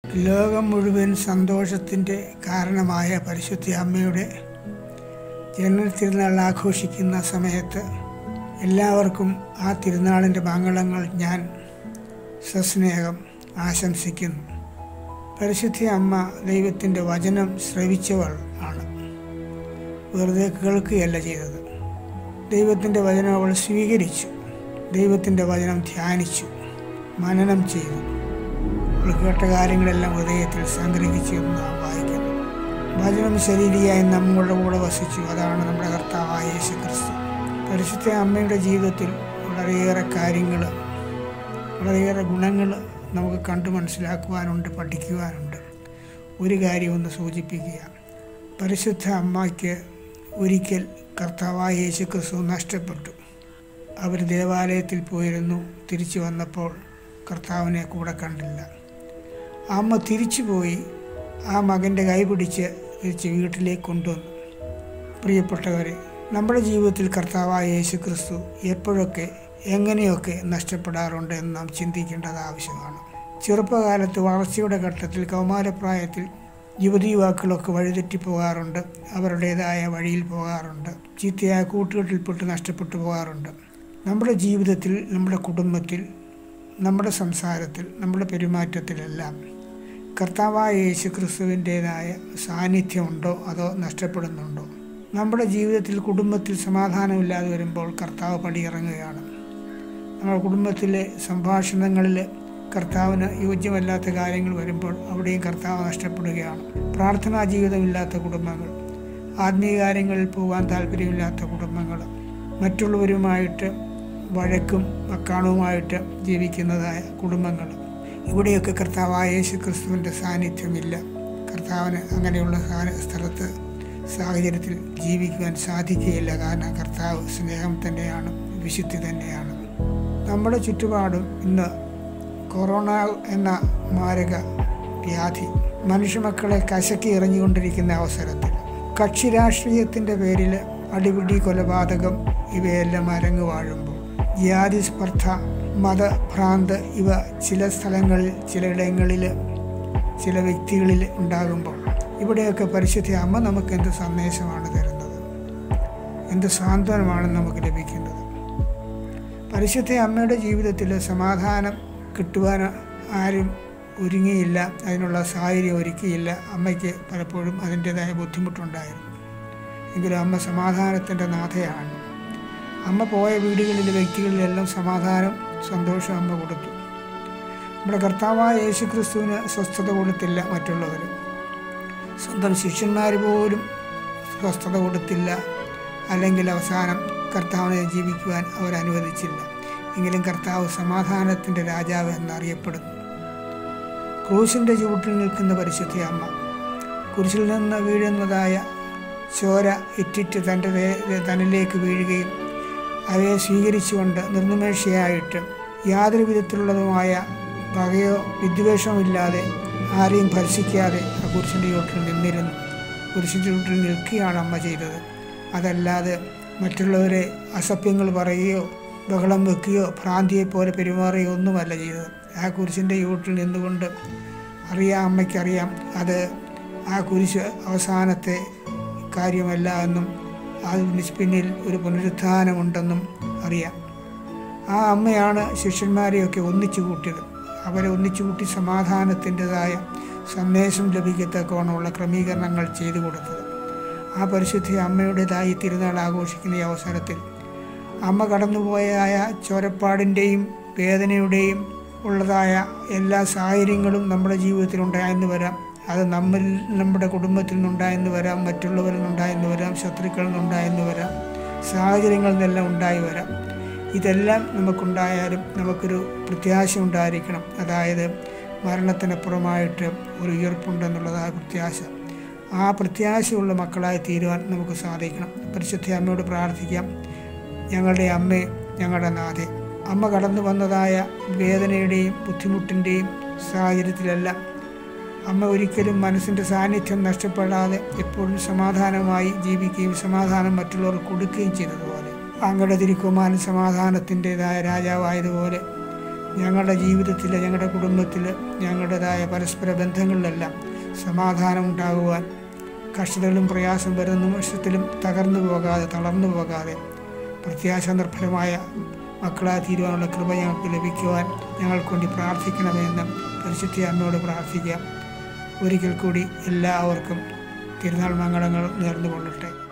ലോകം മുഴുവൻ സന്തോഷത്തിൻ്റെ കാരണമായ പരിശുദ്ധ അമ്മയുടെ ജനന തിരുനാൾ ആഘോഷിക്കുന്ന സമയത്ത് എല്ലാവർക്കും ആ തിരുനാളിൻ്റെ മംഗളങ്ങൾ ഞാൻ സസ്നേഹം ആശംസിക്കുന്നു പരിശുദ്ധ അമ്മ ദൈവത്തിൻ്റെ വചനം ശ്രവിച്ചവൾ ആണ് വെറുതെ കേൾക്കുകയല്ല ചെയ്തത് ദൈവത്തിൻ്റെ വചനം അവൾ സ്വീകരിച്ചു ദൈവത്തിൻ്റെ വചനം ധ്യാനിച്ചു മനനം ചെയ്തു അവൾ കേട്ട കാര്യങ്ങളെല്ലാം ഹൃദയത്തിൽ സംഗ്രഹിച്ചു എന്ന് നാം വായിക്കുന്നു വചനം ശരീരിയായി നമ്മളുടെ കൂടെ വസിച്ചു അതാണ് നമ്മുടെ കർത്താവായ യേശു ക്രിസ്തു പരിശുദ്ധ അമ്മയുടെ ജീവിതത്തിൽ വളരെയേറെ കാര്യങ്ങൾ വളരെയേറെ ഗുണങ്ങൾ നമുക്ക് കണ്ടു മനസ്സിലാക്കുവാനുണ്ട് പഠിക്കുവാനുണ്ട് ഒരു കാര്യം ഒന്ന് സൂചിപ്പിക്കുക പരിശുദ്ധ അമ്മയ്ക്ക് ഒരിക്കൽ കർത്താവായ യേശു ക്രിസ്തു നഷ്ടപ്പെട്ടു അവർ ദേവാലയത്തിൽ പോയിരുന്നു തിരിച്ചു വന്നപ്പോൾ കർത്താവിനെ കൂടെ കണ്ടില്ല അമ്മ തിരിച്ചു പോയി ആ മകൻ്റെ കൈ പിടിച്ച് തിരിച്ച് വീട്ടിലേക്ക് കൊണ്ടുവന്നു പ്രിയപ്പെട്ടവരെ നമ്മുടെ ജീവിതത്തിൽ കർത്താവായ യേശു ക്രിസ്തു എപ്പോഴൊക്കെ എങ്ങനെയൊക്കെ നഷ്ടപ്പെടാറുണ്ട് എന്ന് നാം ചിന്തിക്കേണ്ടത് ആവശ്യമാണ് ചെറുപ്പകാലത്ത് വളർച്ചയുടെ ഘട്ടത്തിൽ കൗമാരപ്രായത്തിൽ യുവതി യുവാക്കളൊക്കെ വഴിതെറ്റി പോകാറുണ്ട് അവരുടേതായ വഴിയിൽ പോകാറുണ്ട് ചീത്തയായ കൂട്ടുകെട്ടിൽപ്പെട്ട് നഷ്ടപ്പെട്ടു പോകാറുണ്ട് നമ്മുടെ ജീവിതത്തിൽ നമ്മുടെ കുടുംബത്തിൽ നമ്മുടെ സംസാരത്തിൽ നമ്മുടെ പെരുമാറ്റത്തിലെല്ലാം കർത്താവായ യേശു ക്രിസ്തുവിൻ്റേതായ സാന്നിധ്യമുണ്ടോ അതോ നഷ്ടപ്പെടുന്നുണ്ടോ നമ്മുടെ ജീവിതത്തിൽ കുടുംബത്തിൽ സമാധാനമില്ലാതെ വരുമ്പോൾ കർത്താവ് പടിയിറങ്ങുകയാണ് നമ്മുടെ കുടുംബത്തിലെ സംഭാഷണങ്ങളിൽ കർത്താവിന് യോജ്യമല്ലാത്ത കാര്യങ്ങൾ വരുമ്പോൾ അവിടെയും കർത്താവ് നഷ്ടപ്പെടുകയാണ് പ്രാർത്ഥനാ ജീവിതമില്ലാത്ത കുടുംബങ്ങൾ ആത്മീയ കാര്യങ്ങളിൽ പോകാൻ താല്പര്യമില്ലാത്ത കുടുംബങ്ങൾ മറ്റുള്ളവരുമായിട്ട് വഴക്കും വക്കാണവുമായിട്ട് ജീവിക്കുന്നതായ കുടുംബങ്ങൾ ഇവിടെയൊക്കെ കർത്താവായ യേശു ക്രിസ്തുവിൻ്റെ സാന്നിധ്യമില്ല കർത്താവിന് അങ്ങനെയുള്ള സ്ഥലത്ത് സാഹചര്യത്തിൽ ജീവിക്കുവാൻ സാധിക്കുകയില്ല കാരണം കർത്താവ് സ്നേഹം തന്നെയാണ് വിശുദ്ധി തന്നെയാണ് നമ്മുടെ ചുറ്റുപാടും ഇന്ന് കൊറോണ എന്ന മാരക വ്യാധി മനുഷ്യമക്കളെ കശക്കി എറിഞ്ഞുകൊണ്ടിരിക്കുന്ന അവസരത്തിൽ കക്ഷി രാഷ്ട്രീയത്തിൻ്റെ പേരിൽ അടിപിടി കൊലപാതകം ഇവയെല്ലാം അരങ്ങു വാഴുമ്പോൾ ജാതി സ്പർദ്ധ മതഭ്രാന്ത് ഇവ ചില സ്ഥലങ്ങളിൽ ചിലയിടങ്ങളിൽ ചില വ്യക്തികളിൽ ഉണ്ടാകുമ്പോൾ ഇവിടെയൊക്കെ പരിശുദ്ധ അമ്മ നമുക്ക് എന്ത് സന്ദേശമാണ് തരുന്നത് എന്ത് സാന്ത്വനമാണ് നമുക്ക് ലഭിക്കുന്നത് പരിശുദ്ധ അമ്മയുടെ ജീവിതത്തിൽ സമാധാനം കിട്ടുവാൻ ആരും ഒരുങ്ങിയില്ല അതിനുള്ള സാഹചര്യം ഒരുക്കിയില്ല അമ്മയ്ക്ക് പലപ്പോഴും അതിൻ്റെതായ ബുദ്ധിമുട്ടുണ്ടായിരുന്നു എങ്കിലും അമ്മ സമാധാനത്തിൻ്റെ നാഥയാണ് അമ്മ പോയ വീടുകളിലെ വ്യക്തികളിലെല്ലാം സമാധാനം സന്തോഷം അമ്മ കൊടുത്തു നമ്മുടെ കർത്താവായ യേശു ക്രിസ്തുവിന് സ്വസ്ഥത കൊടുത്തില്ല മറ്റുള്ളവർ സ്വന്തം ശിഷ്യന്മാർ പോലും സ്വസ്ഥത കൊടുത്തില്ല അല്ലെങ്കിൽ അവസാനം കർത്താവിനെ ജീവിക്കുവാൻ അവർ അനുവദിച്ചില്ല എങ്കിലും കർത്താവ് സമാധാനത്തിൻ്റെ രാജാവ് എന്നറിയപ്പെടുന്നു ക്രൂശിൻ്റെ ചുവട്ടിൽ നിൽക്കുന്ന പരിശുദ്ധ അമ്മ കുരിശിൽ നിന്ന് വീഴുന്നതായ ചോര ഇറ്റിറ്റ് തൻ്റെ തന്നിലേക്ക് വീഴുകയും അവയെ സ്വീകരിച്ചുകൊണ്ട് നിർനിമേഷയായിട്ട് യാതൊരു വിധത്തിലുള്ളതുമായ പകയോ വിദ്വേഷമില്ലാതെ ആരെയും ഭർഷിക്കാതെ ആ കുരിശിൻ്റെ ചുവട്ടിൽ നിന്നിരുന്നു കുരിശിൻ്റെ ചുവട്ടിൽ നിൽക്കുകയാണ് അമ്മ ചെയ്തത് അതല്ലാതെ മറ്റുള്ളവരെ അസഭ്യങ്ങൾ പറയുകയോ ബഹളം വെക്കുകയോ ഭ്രാന്തിയെ പോലെ പെരുമാറുകയോ ഒന്നുമല്ല ചെയ്തത് ആ കുരിശിൻ്റെ ചുവട്ടിൽ നിന്നുകൊണ്ട് അറിയാം അമ്മയ്ക്കറിയാം അത് ആ കുരിശ് അവസാനത്തെ കാര്യമല്ല എന്നും അതിന് പിന്നിൽ ഒരു പുനരുത്ഥാനമുണ്ടെന്നും അറിയാം ആ അമ്മയാണ് ശിഷ്യന്മാരെയൊക്കെ ഒന്നിച്ചു കൂട്ടിയത് അവരെ ഒന്നിച്ചു കൂട്ടി സമാധാനത്തിൻ്റെതായ സന്ദേശം ലഭിക്കത്തക്കവണ്ണമുള്ള ക്രമീകരണങ്ങൾ ചെയ്തു കൊടുത്തത് ആ പരിശുദ്ധ അമ്മയുടേതായി തിരുനാൾ ആഘോഷിക്കുന്ന ഈ അവസരത്തിൽ അമ്മ കടന്നുപോയതായ ചോരപ്പാടിൻ്റെയും വേദനയുടെയും ഉള്ളതായ എല്ലാ സാഹചര്യങ്ങളും നമ്മുടെ ജീവിതത്തിൽ ഉണ്ടായെന്ന് വരാം അത് നമ്മിൽ നമ്മുടെ കുടുംബത്തിൽ നിന്നുണ്ടായെന്ന് വരാം മറ്റുള്ളവരിൽ നിന്നുണ്ടായെന്ന് വരാം ശത്രുക്കളിൽ നിന്നുണ്ടായെന്ന് വരാം സാഹചര്യങ്ങളിൽ നിന്നെല്ലാം ഉണ്ടായി വരാം ഇതെല്ലാം നമുക്കുണ്ടായാലും നമുക്കൊരു പ്രത്യാശ ഉണ്ടായിരിക്കണം അതായത് മരണത്തിനപ്പുറമായിട്ട് ഒരു ഉയർപ്പുണ്ടെന്നുള്ളതായ പ്രത്യാശ ആ പ്രത്യാശയുള്ള മക്കളായി തീരുവാൻ നമുക്ക് സാധിക്കണം പരിശുദ്ധ അമ്മയോട് പ്രാർത്ഥിക്കാം ഞങ്ങളുടെ അമ്മേ ഞങ്ങളുടെ നാഥെ അമ്മ കടന്നു വന്നതായ വേദനയുടെയും ബുദ്ധിമുട്ടിൻ്റെയും സാഹചര്യത്തിലെല്ലാം അമ്മ ഒരിക്കലും മനസ്സിൻ്റെ സാന്നിധ്യം നഷ്ടപ്പെടാതെ എപ്പോഴും സമാധാനമായി ജീവിക്കുകയും സമാധാനം മറ്റുള്ളവർക്ക് കൊടുക്കുകയും ചെയ്തതുപോലെ അങ്ങയുടെ തിരുക്കുമാരൻ സമാധാനത്തിൻ്റെതായ രാജാവായതുപോലെ ഞങ്ങളുടെ ജീവിതത്തിൽ ഞങ്ങളുടെ കുടുംബത്തിൽ ഞങ്ങളുടേതായ പരസ്പര ബന്ധങ്ങളിലെല്ലാം സമാധാനം ഉണ്ടാകുവാൻ കഷ്ടതകളും പ്രയാസം വരുന്ന നിമിഷത്തിലും തകർന്നു പോകാതെ തളർന്നു പോകാതെ പ്രത്യാശ നിർഭരമായ മക്കളായി തീരുവാനുള്ള കൃപ ഞങ്ങൾക്ക് ലഭിക്കുവാൻ ഞങ്ങൾക്ക് വേണ്ടി പ്രാർത്ഥിക്കണമെന്ന് പരിശുദ്ധ അമ്മയോട് പ്രാർത്ഥിക്കാം ഒരിക്കൽ കൂടി എല്ലാവർക്കും തിരുനാൾ മംഗളങ്ങൾ നേർന്നുകൊള്ളട്ടെ